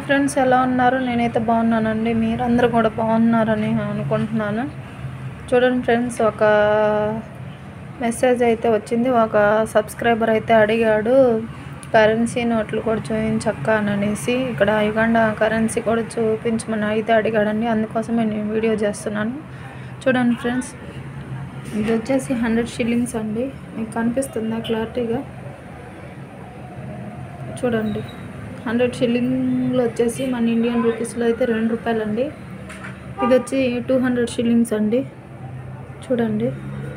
friends ఎలా ఉన్నారు నేనైతే బాగున్నానండి మీరందరూ కూడా బాగున్నారని అనుకుంటున్నాను చూడండి ఫ్రెండ్స్ ఒక మెసేజ్ అయితే వచ్చింది ఒక సబ్స్క్రైబర్ అయితే అడిగాడు కరెన్సీ నోట్లు కూడా చూపించక్క అని అనేసి ఇక్కడ యుగాండా కరెన్సీ కూడా చూపించమని అయితే అడిగాడండి అందుకోసమే నేను వీడియో చేస్తున్నాను చూడండి ఫ్రెండ్స్ ఇది వచ్చేసి హండ్రెడ్ షిల్లింగ్స్ అండి మీకు కనిపిస్తుందా క్లారిటీగా చూడండి హండ్రెడ్ షిల్లింగ్లు వచ్చేసి మన ఇండియన్ రూపీస్లో అయితే రెండు రూపాయలు అండి ఇది వచ్చి టూ హండ్రెడ్ షిల్లింగ్స్ అండి చూడండి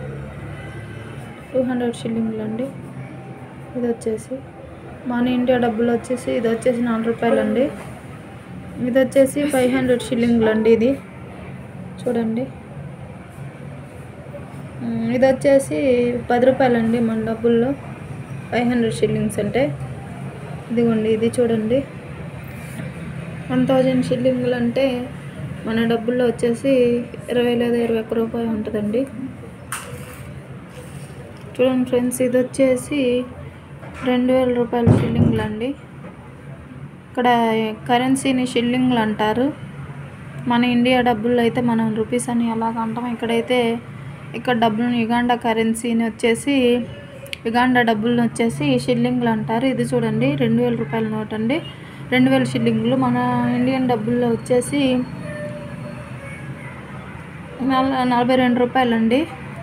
టూ హండ్రెడ్ షిల్లింగ్లు అండి ఇది వచ్చేసి మన ఇండియా డబ్బులు వచ్చేసి ఇది వచ్చేసి నాలుగు రూపాయలు అండి ఇది వచ్చేసి ఫైవ్ హండ్రెడ్ షిల్లింగ్లు అండి ఇది చూడండి ఉమ్, ఇది వచ్చేసి పది రూపాయలు అండి మన డబ్బుల్లో ఫైవ్ హండ్రెడ్ షిల్లింగ్స్ అంటే ఇదిగోండి ఇది చూడండి వన్ థౌజండ్ షిల్లింగ్లు అంటే మన డబ్బుల్లో వచ్చేసి ఇరవై లేదా ఇరవై ఒక్క రూపాయలు ఉంటుందండి చూడండి ఫ్రెండ్స్ ఇది వచ్చేసి రెండు వేల రూపాయల షిల్లింగ్లు అండి ఇక్కడ కరెన్సీని షిల్లింగ్లు అంటారు మన ఇండియా డబ్బుల్లో అయితే మనం రూపీస్ అని ఎలాగ అంటాం ఇక్కడైతే ఇక్కడ డబ్బులను యుగాండా కరెన్సీని వచ్చేసి యుగాండా డబ్బులను వచ్చేసి షిల్లింగ్లు అంటారు ఇది చూడండి రెండు వేల రూపాయల నోట్ అండి రెండు వేల షిల్లింగ్లు మన ఇండియన్ డబ్బుల్లో వచ్చేసి నల నలభై రెండు రూపాయలు అండి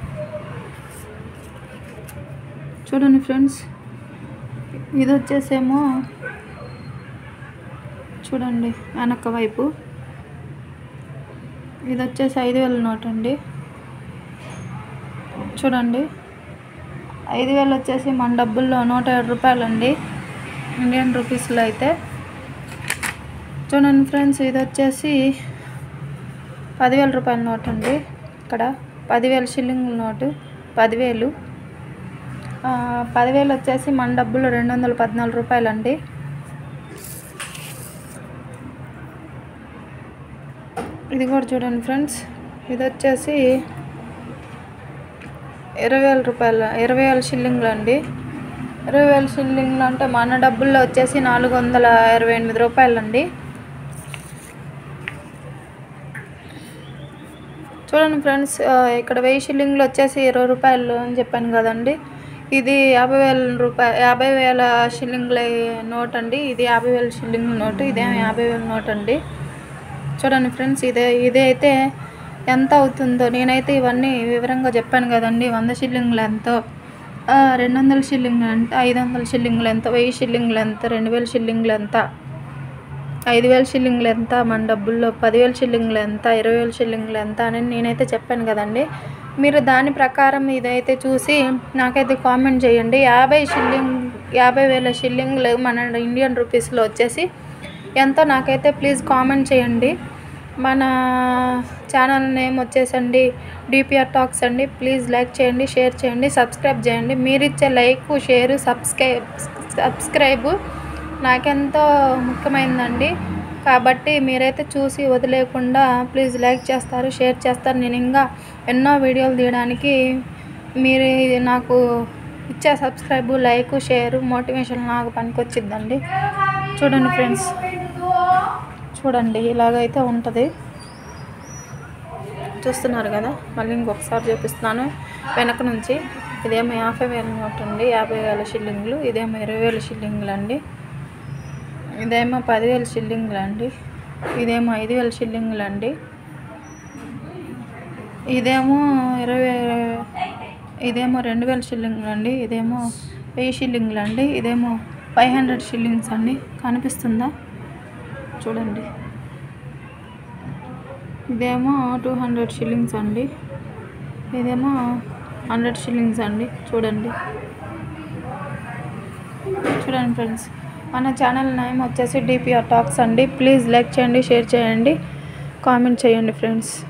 చూడండి ఫ్రెండ్స్ ఇది వచ్చేసేమో చూడండి వెనక వైపు ఇది వచ్చేసి ఐదు వేల నోట్ అండి చూడండి ఐదు వేలు వచ్చేసి మన డబ్బుల్లో నూట ఏడు రూపాయలు అండి ఇండియన్ రూపీస్లో అయితే చూడండి ఫ్రెండ్స్ ఇది వచ్చేసి పదివేల రూపాయల నోట్ అండి ఇక్కడ పదివేల షిల్లింగ్ నోటు పదివేలు ఆ, పదివేలు వచ్చేసి మన డబ్బులు రెండు వందల పద్నాలుగు రూపాయలు అండి ఇది కూడా చూడండి ఫ్రెండ్స్ ఇది వచ్చేసి ఇరవై వేల రూపాయల ఇరవై వేల షిల్లింగ్లు అండి ఇరవై వేల షిల్లింగ్లు అంటే మన డబ్బుల్లో వచ్చేసి నాలుగు వందల ఇరవై ఎనిమిది రూపాయలు అండి చూడండి ఫ్రెండ్స్ ఆ, ఇక్కడ వెయ్యి షిల్లింగ్లు వచ్చేసి ఇరవై రూపాయలు అని చెప్పాను కదండి ఇది యాభై వేల రూపాయ యాభై వేల షిల్లింగ్ల నోట్ అండి ఇది యాభై వేల షిల్లింగ్ నోటు ఇదేమో యాభై వేల నోట్ అండి చూడండి ఫ్రెండ్స్ ఇదే ఇదే అయితే ఎంత అవుతుందో నేనైతే ఇవన్నీ వివరంగా చెప్పాను కదండి వంద షిల్లింగ్లు ఎంతో ఆ, రెండు వందల షిల్లింగ్లు ఎంత ఐదు వందల షిల్లింగ్లు ఎంత వెయ్యి షిల్లింగ్లు ఎంత రెండు వేల షిల్లింగ్లు ఎంత ఐదు వేల షిల్లింగ్లు ఎంత మన డబ్బుల్లో పదివేల షిల్లింగ్లు ఎంత ఇరవై వేల షిల్లింగ్లు ఎంత అని నేనైతే చెప్పాను కదండి మీరు దాని ప్రకారం ఇదైతే చూసి నాకైతే కామెంట్ చేయండి యాభై షిల్లింగ్ యాభై వేల షిల్లింగ్లు మన ఇండియన్ రూపీస్లో వచ్చేసి ఎంతో నాకైతే ప్లీజ్ కామెంట్ చేయండి మన ఛానల్ నేమ్ వచ్చేసండి డిపిఆర్ టాక్స్ అండి ప్లీజ్ లైక్ చేయండి షేర్ చేయండి సబ్స్క్రైబ్ చేయండి మీరు ఇచ్చే లైక్ షేర్ సబ్స్క్రైబ్ సబ్స్క్రైబ్ నాకెంతో ముఖ్యమైనదండి కాబట్టి మీరైతే చూసి వదిలేకుండా ప్లీజ్ లైక్ చేస్తారు షేర్ చేస్తారు నేను ఇంకా ఎన్నో వీడియోలు తీయడానికి మీరు ఇది నాకు ఇచ్చే సబ్స్క్రైబ్ లైక్ షేర్ మోటివేషన్ నాకు పనికొచ్చిద్దండి చూడండి ఫ్రెండ్స్ చూడండి ఇలాగైతే ఉంటుంది చూస్తున్నారు కదా మళ్ళీ ఇంకొకసారి చూపిస్తున్నాను వెనక నుంచి ఇదేమో యాభై వేల నోట్ అండి యాభై వేల షిల్లింగ్లు ఇదేమో ఇరవై వేల షిల్లింగ్లు అండి ఇదేమో పదివేల షిల్లింగ్లు అండి ఇదేమో ఐదు వేల షిల్లింగ్లు అండి ఇదేమో ఇరవై ఇదేమో రెండు వేల షిల్లింగ్లు అండి ఇదేమో వెయ్యి షిల్లింగ్లు అండి ఇదేమో ఫైవ్ హండ్రెడ్ షిల్లింగ్స్ అండి కనిపిస్తుందా చూడండి ఇదేమో టూ హండ్రెడ్ షిల్లింగ్స్ అండి ఇదేమో హండ్రెడ్ షిల్లింగ్స్ అండి చూడండి చూడండి ఫ్రెండ్స్ మన ఛానల్ నేమ్ వచ్చేసి డిపిఆర్ టాక్స్ అండి ప్లీజ్ లైక్ చేయండి షేర్ చేయండి కామెంట్ చేయండి ఫ్రెండ్స్